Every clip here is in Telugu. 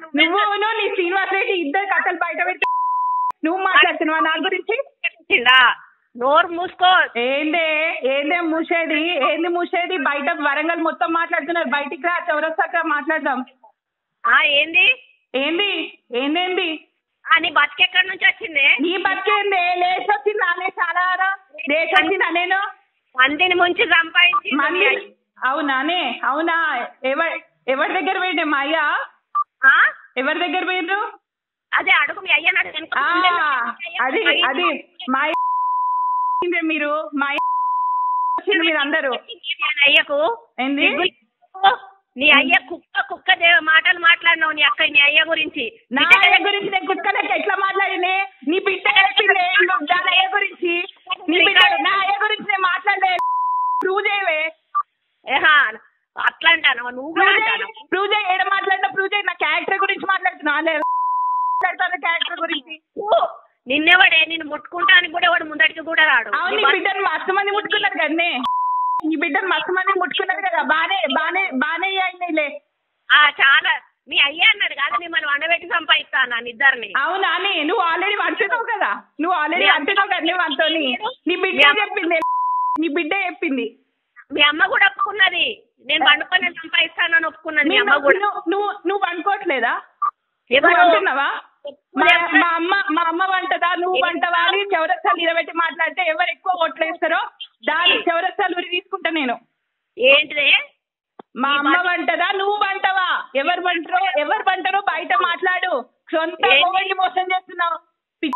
నువ్వు నువ్వు నీ శ్రీనివాస్ రెడ్డి ఇద్దరు కథలు బయట పెట్టి నువ్వు మాట్లాడుతున్నావా నా గురించి వచ్చిందా నోరు మూసుకో ఏందే ఏందే మూసేది ఏంది మూసేది బయట వరంగల్ మొత్తం మాట్లాడుతున్నారు బయటికి రా చౌరస్తాక మాట్లాడదాం ఆ ఏంది ఏంది ఏందేంది ఆ నీ బతికెక్కడి నుంచి వచ్చింది నీ బతికేందే లేచి వచ్చింది నానే చాలా రా. లేచి వచ్చిందా నేను మందిని ముంచి సంపాదించి మంది అవునానే అవునా ఎవరి ఎవరి దగ్గర పోయిండే మా అయ్య ఆ? ఎవరి దగ్గర పోయిండ్రు అదే అడుగు మీ అయ్యని అడుగు వెనక ఆ, ముందే అది అది మా అయ్య వచ్చిండ్రే మీరు మా అయ్య వచ్చిండ్రు మీరు అందరూ మీ అయ్యకు ఏంది సిగ్గు- నీ అయ్య కుక్క కుక్క దే- మాటలు మాట్లాడినావు నీ అక్క నీ అయ్య గురించి నా అయ్య గురించి నేను కుక్కలకి ఎట్లా మాట్లాడినే నీ బిడ్డ చెప్పిందే నువ్వు దాని అయ్య గురించి నీ బిడ్డ నా అయ్య గురించి నేను మాట్లాడలే ప్రూవ్ చేయవే ఏహా, అట్లా అంటాను నువ్వు కూడా అంటాను ప్రూవ్ చేయి ఏడ మాట్లాడినా ప్రూవ్ చేయి నా క్యారెక్టర్ గురించి మాట్లాడుతున్నా లేదు మాట్లాడతాను క్యారెక్టర్ గురించి నిన్నెవడే నిన్ను ముట్టుకుంటానికి కూడా వాడు ముందటికి కూడా రాడు అవును నీ నీ బతుకు- బిడ్డను మస్తు మంది ముట్టుకున్నారు కదనే నీ బిడ్డను మస్తు మంది ముట్టుకున్నారు కదా బానే బానే బానే అయినాయిలే ఆ చాలా మీ అయ్య అన్నాడు కాదు మిమ్మల్ని వండబెట్టి సంపాదిస్తా అన్నాను ఇద్దరిని అవునా అని నువ్వు ఆల్రెడీ అంటున్నావు కదా నువ్వు ఆల్రెడీ మీ అంటున్నావు కదా నువ్వు అంతోని నీ బిడ్డ మీ అమ్మ- చెప్పింది నీ బిడ్డ చెప్పింది మీ అమ్మ కూడా ఒప్పుకున్నది నేను వండుకొని సంపాదిస్తానని ఒప్పుకున్నది మీ మీ అమ్మ నువ్వు కూడా నువ్వు- నువ్వు నువ్వు అనుకోవట్లేదా ఎవరు? నువ్వు అంటున్నావా మా ఎవరు? మా అమ్మ మా అమ్మ వంటదా నువ్వు వంటవా అని చౌరస్తాలు నిలబెట్టి మాట్లాడితే ఎవరు ఎక్కువ ఓట్లేస్తారో దాని చౌరస్తాలు ఉరి తీసుకుంటా నేను ఏంటిది మా అమ్మ వంటదా నువ్వు వంటవా ఎవరు వంటరో ఎవరు వంటరో బయట మాట్లాడు సొంత ఏంటి? మొగుడిని మోసం చేస్తున్నావు పి-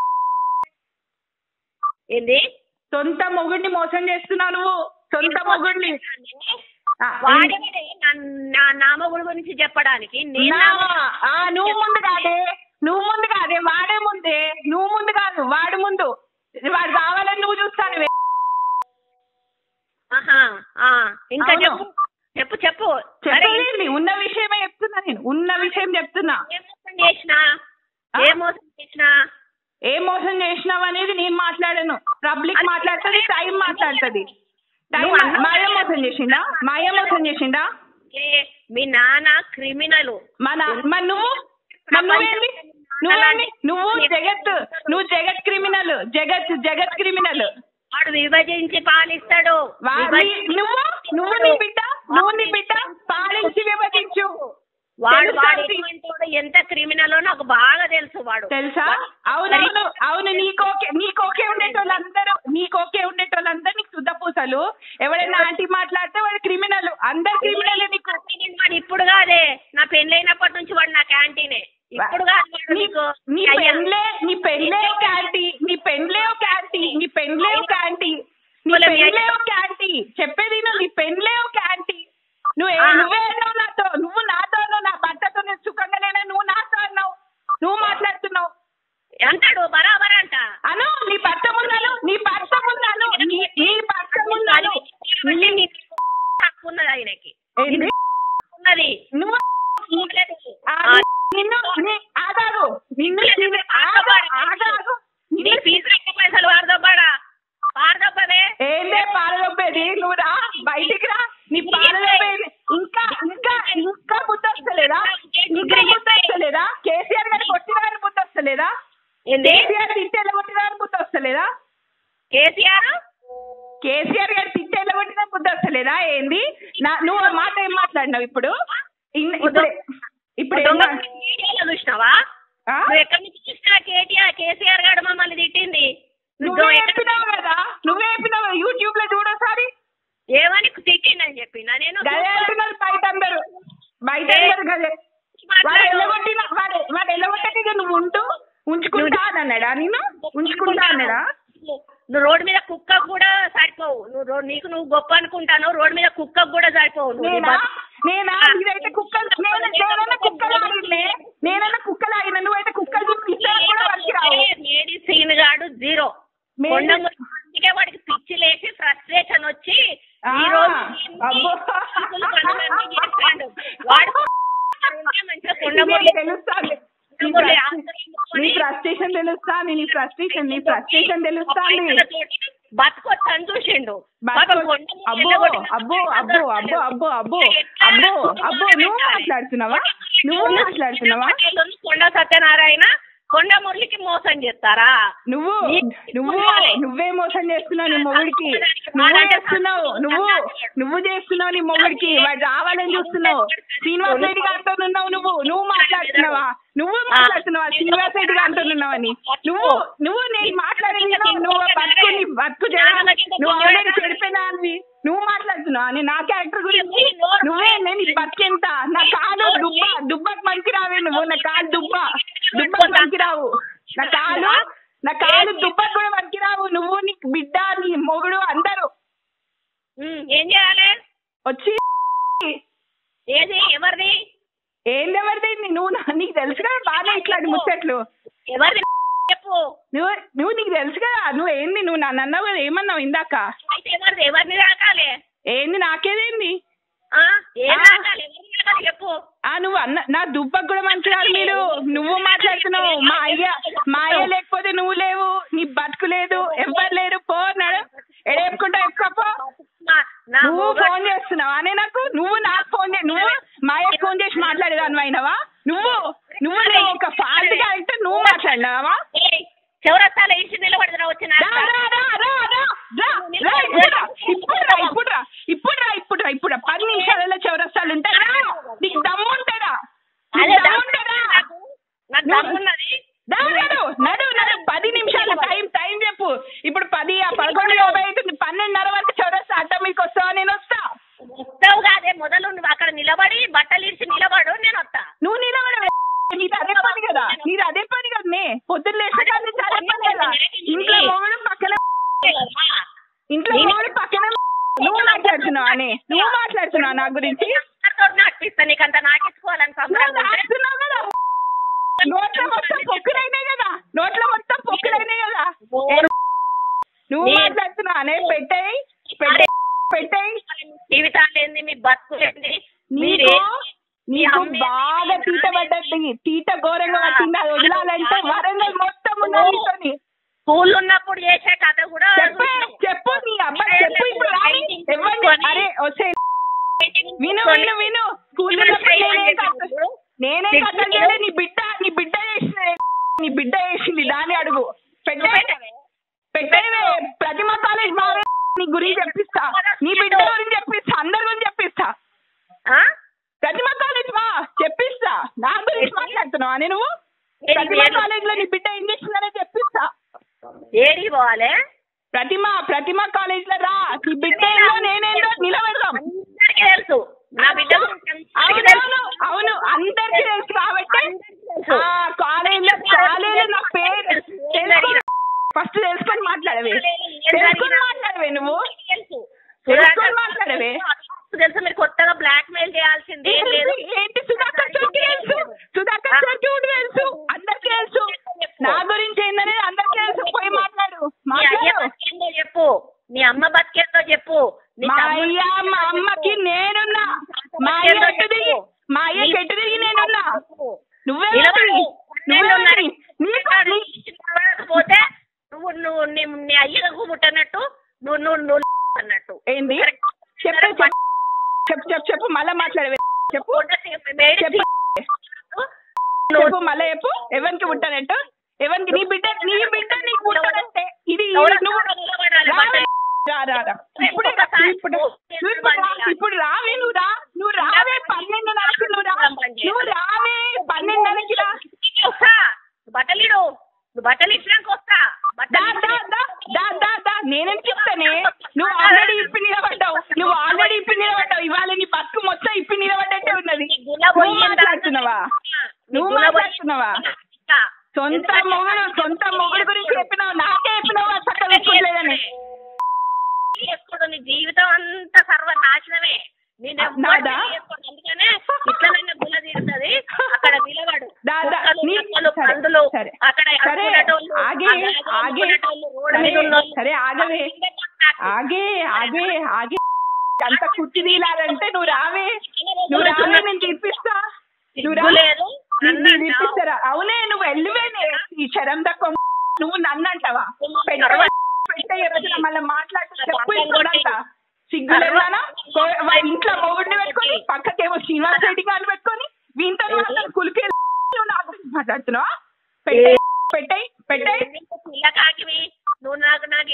ఏంది సొంత మొగుడిని మోసం చేస్తున్నావు నువ్వు సొంత మొగుడిని ఆ, వాడేవాడే నా- నా నామగుడు గురించి చెప్పడానికి నేను నా- నా- ఆ, నువ్వు ముందు కాదే నువ్వు ముందు కాదే వాడే ముందే నువ్వు ముందు కాదు వాడు ముందు వాడు కావాలని నువ్వు చూస్తాను ఆహా, ఆ, ఇంకా అవును. చెప్పు చెప్పు చెప్పు సరే, చెప్పేది ఉన్న విషయమే చెప్తున్నా నేను ఉన్న విషయం చెప్తున్నా ఏ మోసం చేసినా ఆ? ఏ మోసం చేసినా ఏ మోసం చేసినావు అనేది నేను మాట్లాడాను పబ్లిక్ మాట్లాడుతుంది టైం మాట్లాడుతుంది టైం నువ్వు అన్నావు మాయ మోసం చేసిండా మాయ మోసం చేసిండా ఏ, మీ నాన్న క్రిమినల్ మన మరి నువ్వు మరి నువ్వేంది నువ్వేంది నువ్వు జగత్ నువ్వు జగత్ క్రిమినల్ జగత్ జగత్ క్రిమినల్ వాడు విభజించి పాలిస్తాడు వా- విభజించి నీ- నువ్వు నువ్వు నీ బిడ్డ నువ్వు నీ బిడ్డ పాలించి విభజించు వాడు తెలుసా వాడు నీ- ఎటువంటోడో, ఎంత క్రిమినల్ నాకు బాగా తెలుసు వాడు తెలుసా అవునవును అవును నీకోకే నీకోకే ఉండేటోళ్ళందరూ నీకోకే ఉండేటోళ్ళందరూ నీకు శుద్ధ పూసలు ఎవరైనా ఆంటీ మాట్లాడితే వాడు క్రిమినల్ అందరు క్రిమినల్ నీకు క్యాంటీన్ వాడు ఇప్పుడు కాదే నా పెళ్ళైనప్పటి నుంచి వాడు నా క్యాంటీనే ఇప్పుడు కాదు వాడు నీ నీకు నీ అయ్యా. పెండ్లే నీ పెండ్లే ఒక యాంటీ నీ పెండ్లే ఒక యాంటీ నీ పెండ్లే ఒక యాంటీ నీ పోలే, మీ పెండ్లే అయ్య- ఒక యాంటీ చెప్పేది నువ్వు నీ పెండ్లే ఒక యాంటీ నువ్వు ఆ. నువ్వే అన్నావు నాతో నువ్వు నాతో అన్నావు నా భర్తతో నేను సుఖంగా లేనా నువ్వు నాతో అన్నావు నువ్వు మాట్లాడుతున్నావు అంటాడు బరాబర్ అంట అను నీ భర్త ముందాను నీ భర్త ముందాను నీ నీ భర్త ముందాను అంటే నీకు హక్కు ఉన్నది ఆయనకి ఏంది? ఉన్నది నువ్వు ఉండలేదు. ఆ, ఆ, నిన్ను నీ ఆగాగు నిన్ను నిన్ను- ఆగు ఆగాగు నీ నిన్ను ఫీజు లెక్క పైసలు వారదబ్బాడా వారదబ్బదే ఏందే పాలదొబ్బేది నువ్వు రా బయటికి రా నీ పాలదొబ్బేది ఇంకా ఇంకా ఇంకా బుద్ధి వస్తలేదా ఇంకా బుద్ధి వస్తలేదా కేసీఆర్ గారు కొట్టిన గారి బుద్ధి వస్తలేదా ఏంది కేసీఆర్ తిట్టేళ్ళ కొట్టిన గారి బుద్ధి వస్తలేదా కేసీఆర్ కేసీఆర్ గారు తిట్టేళ్ళ కొట్టిన బుద్ధి వస్తలేదా ఏంది నా నువ్వు ఆ మాట ఏం మాట్లాడినావు ఇప్పుడు ఇన్- ఇప్పుడు ఇప్పుడు ఏం దొంగ మా- వీడియోలో చూసినావా ఆ? నువ్వు ఎక్కడి నుంచి చూసినా కేటీఆర్ కేసీఆర్ గారు మమ్మల్ని తిట్టింది నువ్వే నువ్వు ఎక్కడ- చెప్పినావు కదా నువ్వే చెప్పినావు యూట్యూబ్ లో చూడోసారి ఏమని తిట్టిందని చెప్పినా నేను గదే అంటున్నారు బయట అందరు బయట అందరు గదే వాడు మాట్లాడు. ఎల్లగొట్టిన వాడు వాడు ఎల్లగొట్టక నువ్వు ఉంటూ ఉంచుకుంటా అని అన్నాడా నేను ఉంచుకుంటా అన్నాడా నువ్వు రోడ్డు మీద కుక్క కూడా సరిపోవు నువ్వు రో- నీకు నువ్వు గొప్ప అనుకుంటాను రోడ్డు మీద కుక్క కూడా సరిపోవు నువ్వు నీ నేనా బతు- నేనా ఇదైతే కుక్కలు నేను నేనైనా కుక్కలు ఆగినే నేనైనా కుక్కలు ఆగిన నువ్వైతే కుక్కలు చూపిస్తాను కూడా వచ్చి రావు లేడీ సీన్ గాడు జీరో మేడి- కొండమురి అందుకే వాడికి పిచ్చి లేచి ఫ్రస్ట్రేషన్ వచ్చి ఆ, ఈ రోజు అబ్బో. పనులు పనులన్నీ చేస్తాడు వాడు ఉంటే మంచిగా కొండమురి నీకు తెలుస్తాంది నీ కొండమురి ఫ్రస్- ఆస్తులు నీ ఫ్రస్ట్రేషన్ తెలుస్తాంది నీ ఫ్రస్ట్రేషన్ నీ ఫ్రస్ట్రేషన్ తెలుస్తాంది పైసలతోటి బతుకొచ్చు అని చూసిండు పాపం కొండమురి అబ్బో ఎల్లగొట్టిన అబ్బో అబ్బో అబ్బో అబ్బో అబ్బో అబ్బో అబ్బో నువ్వు మాట్లాడుతున్నావా నువ్వు మాట్లాడుతున్నావా కొండ సత్యనారాయణ కొండ మురళికి మోసం చేస్తారా నువ్వు నీ- నువ్వు ఉండాలి. నువ్వే మోసం చేస్తున్నావు నీ మొగుడికి నువ్వు చేస్తున్నావు నువ్వు నువ్వు చేస్తున్నావు నీ మొగుడికి వాడు రావాలని చూస్తున్నావు శ్రీనివాస్ రెడ్డి గారితో ఉన్నావు నువ్వు నువ్వు మాట్లాడుతున్నావా నువ్వు మాట్లాడుతున్నావా శ్రీనివాస్ రెడ్డి గారితో ఉన్నావని నువ్వు నువ్వు నేను మాట్లాడేది నువ్వు నువ్వు బతుకు నీ బతుకు చేయాలి నువ్వు ఆల్రెడీ చెడిపోయినా అని నువ్వు మాట్లాడుతున్నావా నేను నా క్యారెక్టర్ గురించి నువ్వే నేను నీ బతికెంత నా కాలు దుబ్బ దుబ్బకు మంచి రావే నువ్వు నా కాలు దుబ్బ దుబ్బకు మంచి రావు నా కాలు నా కాలు దుబ్బకు కూడా మంచి రావు నువ్వు నీ బిడ్డ నీ మొగుడు అందరూ ఉమ్, ఏం చేయాలి వచ్చి ఏది ఎవరిది ఏంది ఎవరిది నువ్వు నా- నీకు తెలుసు కదా బాగా ఇట్లాంటి ముచ్చట్లు ఎవరిది చెప్పు నువ్వు నువ్వు నీకు తెలుసు కదా నువ్వు ఏంది నువ్వు నన్ను అన్నావు కదా ఏమన్నావు ఇందాక అయితే ఎవరిది ఎవరిని రాకాలి ఏంది నాకేదేంది ఆ? ఏం ఆ. రాకాలి ఎవరిని రాకాలి చెప్పు ఆ నువ్వు అన్న నా దుబ్బకు కూడా మంచిగారు మీరు నువ్వు మాట్లాడుతున్నావు మా అయ్య మా అయ్య లేకపోతే నువ్వు లేవు నీ బతుకు లేదు ఎవ్వరు లేరు పో నడు ఎడేపుకుంటా ఎక్కువ నా- నా నువ్వు మొగ- ఫోన్ చేస్తున్నావా అనే నాకు నువ్వు నాకు ఫోన్ చే నువ్వు మా అయ్యకు ఫోన్ చేసి మాట్లాడేదాన్ని అయినవా నువ్వు నువ్వు నువ్వు ఒక ఫాల్ట్ క్యారెక్టర్ నువ్వు మాట్లాడినావా ఏయ్, చౌరస్తాలో ఇచ్చి నిలబడిన వచ్చిన రా, రా, రా, రా, రా, రా, రా, ఇప్పుడు రా, ఇప్పుడు రా, ఇప్పుడు రా, ఇప్పుడు రా, ఇప్పుడు రా, ఇప్పుడు రా. పది నిమిషాలలో చౌరస్తాలు ఉంటారా నీకు దమ్ము ఉంటారా అదే నీకు దమ్ము ఉంటారా నాకు నాకు నువ్వు- దమ్మున్నది దా, నడు నడు నడు పది నిమిషాలు టైం టైం చెప్పు ఇప్పుడు పది ఆ పదకొండు యాభై అవుతుంది పన్నెండున్నర వరకు చౌరస్తా అడ్డ మీకు వస్తావా నేను వస్తా వస్తావు కాదే మొదలు నువ్వు అక్కడ నిలబడి బట్టలు ఇచ్చి నిలబడు నేను వస్తా నువ్వు నిలబడవే నీది అదే పని కదా నీది అదే పని కదా నే పొద్దున్న లేచిన కానీ నీది అదే పని కదా ఇంట్లో మొగుడు పక్కన ఇంట్లో మొగుడు పక్కన నువ్వు మాట్లాడుతున్నావు అని నువ్వు మాట్లాడుతున్నావు నా గురించి నాటిస్తా నీకు అంత నాటించుకోవాలని నువ్వు సంబరం ఉంటే. నాకుతున్నావు కదా నోట్లో మొత్తం పొక్కులైనాయి కదా నోట్లో మొత్తం పొక్కులైనాయి కదా ఏ, నువ్వు నీ- మాట్లాడుతున్నావు అనే పెట్టేయి పెట్టేయి పెట్టేయి జీవితాలు ఏంది మీ బతుకులు ఏంది నీకు మీరే నీకు అమ్మే- బాగా తీట పడ్డది తీట ఘోరంగా వచ్చింది అది వదలాలంటే వరంగల్ మొత్తం ఉన్నది నీతోని స్కూల్ ఉన్నప్పుడు చేసే కథ కూడా చెప్పు చెప్పు నీ అబ్బాయి చెప్పు ఇప్పుడు రాని ఎవరిని అరే వచ్చే విను విను విను స్కూల్ నేనే కథ నేనే కథ చేయలే నీ బిడ్డ నీ బిడ్డ చేసిన నీ బిడ్డ చేసింది దాన్ని అడుగు పెట్టే పెట్టేవే ప్రతిమ కాలేజ్ బాగా నీ గురించి చెప్పిస్తా నీ బిడ్డ గురించి చెప్పిస్తా అందరి గురించి చెప్పిస్తా ఆ? ప్రతిమ కాలేజ్ మా చెప్పిస్తా నా గురించి మాట్లాడుతున్నావా నేను ఏది ప్రతిమ వేరు? కాలేజ్ లో నీ బిడ్డ ఏం చేసిందనే చెప్పిస్తా ఏడికి పోవాలి ప్రతిమ ప్రతిమ కాలేజ్ లో రా నీ బిడ్డ ఏందో నేనేందో నిలబెడదాం అందరికీ తెలుసు నా బిడ్డ గురించి అందరికీ అవునవును తెలుసు. అవును అందరికీ తెలుసు కాబట్టి అందరికీ తెలుసు. ఆ కాలేజ్ లో కాలేజ్ లో నా పేరు తెలుసుకో ఫస్ట్ తెలుసుకొని మాట్లాడవే తెలుసుకొని మాట్లాడవే నువ్వు తెలుసు తెలుసుకొని మాట్లాడవే తెలుసు మీరు కొత్తగా బ్లాక్ మెయిల్ చేయాల్సింది ఏం లేదు ఏంటి సుధాకర్ చౌకి తెలుసు సుధాకర్ చౌకి కూడా తెలుసు అందరికీ తెలుసు నా గురించి ఏందనేది అందరికీ తెలుసు పోయి మాట్లాడు నీ అయ్య మాట్లాడు బతికేందో చెప్పు నీ అమ్మ బతికేందో చెప్పు నీ మా తమ్ముడు అయ్య మా అమ్మకి నేనున్నా మా అయ్య ఎట్టు తిరిగి మా అయ్య ఎట్టు తిరిగి నేనున్నా నువ్వే నిలబడు. నువ్వే నిలబడు. నీకు నీ- పోతే నువ్వు నువ్వు నీ నీ అయ్యకు ముట్టనట్టు నువ్వు నువ్వు నువ్వు అన్నట్టు ఏంది చెప్పు చెప్పు చెప్పు చెప్పు చెప్పు మళ్ళా మాట్లాడవే చెప్పు చెప్పు చెప్పు మళ్ళా చెప్పు ఎవరికి పుట్టానట్టు ఎవరికి నీ బిడ్డ నీ బిడ్డ నీకు పుట్టానంటే ఇది నువ్వు రావే. రా రా రా ఇప్పుడు రా, ఇప్పుడు ఇప్పుడు రా, ఇప్పుడు రావే నువ్వు రా నువ్వు రావే పన్నెండున్నరకి నువ్వు రా నువ్వు రావే పన్నెండున్నరకి రా వస్తా బట్టలిడు నువ్వు బట్టలు ఇచ్చినాక వస్తా దా దా దా దా దా దా నేనేం చెప్తానే నువ్వు ఆల్రెడీ ఇప్పి నిలబడ్డావు నువ్వు ఆల్రెడీ ఇప్పి నిలబడ్డావు ఇవాళ నీ బతుకు మొత్తం ఇప్పి నిలబడ్డట్టే ఉన్నది నువ్వు మాట్లాడుతున్నావా నువ్వు మాట్లాడుతున్నావా సొంత మొగుడు సొంత మొగుడు గురించి చెప్పినావు నాకే చెప్పినావు చక్కగా పెట్టుకోలేదని చేసుకోడు నీ జీవితం అంతా సర్వనాశనమే నేను ఎవ్వరిని నాదా? చేసుకోను. అందుకనే ఇట్లా నన్ను గుల తీరుతుంది అక్కడ నిలబడు దా, దా, కుక్కలు, నీ- నక్కలు, సరే, పందులు సరే. అక్కడ సరే అడుక్కునేటోళ్ళు, ఆగే ఆ బ్యాగులు ఆగే అమ్ముకునేటోళ్ళు, రోడ్డు సరే మీద ఉన్నోళ్ళు. సరే ఆగవే ఆగే ఆగే ఆగే అంత కుర్చీ తీయాలంటే నువ్వు రావే నువ్వు రావే నేను తీర్పిస్తా నువ్వు రా సిగ్గు లేదు నీ- నన్ను నీ అంటావు. తీర్పిస్తారా అవునే నువ్వు వెళ్ళివేనే ఈ శరం తక్కువ నువ్వు నన్ను అంటావా పెట్టే పెట్టే రోజున మళ్ళీ మాట్లాడుతూ చెప్పు ఇప్పుడంతా సిగ్గులేదానా ఇంట్లో మొగుడిని పెట్టుకొని పక్కకేమో శ్రీనివాస్ రెడ్డి గారిని పెట్టుకొని వీంతో మాట్లాడు మాట్లాడుతున్నావా పెట్టేయ్ పెట్టేయ్ పెట్టేయ్ నీకు పిల్ల కాకివి నువ్వు నాకు నాకు